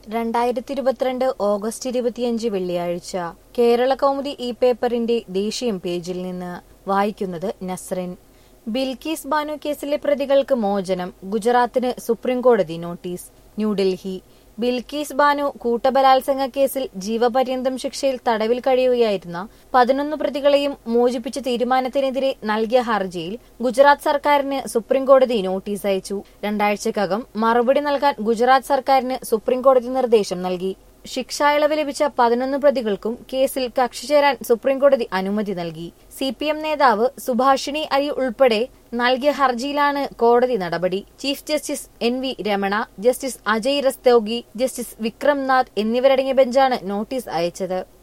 രണ്ടായിരത്തി ഇരുപത്തിരണ്ട് ഓഗസ്റ്റ് ഇരുപത്തിയഞ്ച് വെള്ളിയാഴ്ച കേരള കൗമുദി ഈ പേപ്പറിന്റെ ദേശീയം പേജിൽ നിന്ന് വായിക്കുന്നത് നസ്റിൻ ബിൽക്കീസ് ബാനു കേസിലെ പ്രതികൾക്ക് മോചനം ഗുജറാത്തിന് സുപ്രീംകോടതി നോട്ടീസ് ന്യൂഡൽഹി ബിൽക്കീസ് ബാനു കൂട്ടബലാത്സംഗ കേസിൽ ജീവപര്യന്തം ശിക്ഷയിൽ തടവിൽ കഴിയുകയായിരുന്ന പതിനൊന്ന് പ്രതികളെയും മോചിപ്പിച്ച തീരുമാനത്തിനെതിരെ നൽകിയ ഹർജിയിൽ ഗുജറാത്ത് സർക്കാരിന് സുപ്രീംകോടതി നോട്ടീസ് അയച്ചു രണ്ടാഴ്ചക്കകം മറുപടി നൽകാൻ ഗുജറാത്ത് സർക്കാരിന് സുപ്രീംകോടതി നിർദ്ദേശം നൽകി ശിക്ഷാ ഇളവ് ലഭിച്ച പതിനൊന്ന് പ്രതികൾക്കും കേസിൽ കക്ഷി ചേരാൻ സുപ്രീംകോടതി അനുമതി നൽകി സി പി എം നേതാവ് സുഭാഷിണി അരി ഉൾപ്പെടെ നൽകിയ ഹർജിയിലാണ് കോടതി നടപടി chief justice N V Ramana justice Ajay Rastogi justice Vikram Nath എന്നിവരടങ്ങിയ ബെഞ്ചാണ് നോട്ടീസ് അയച്ചത്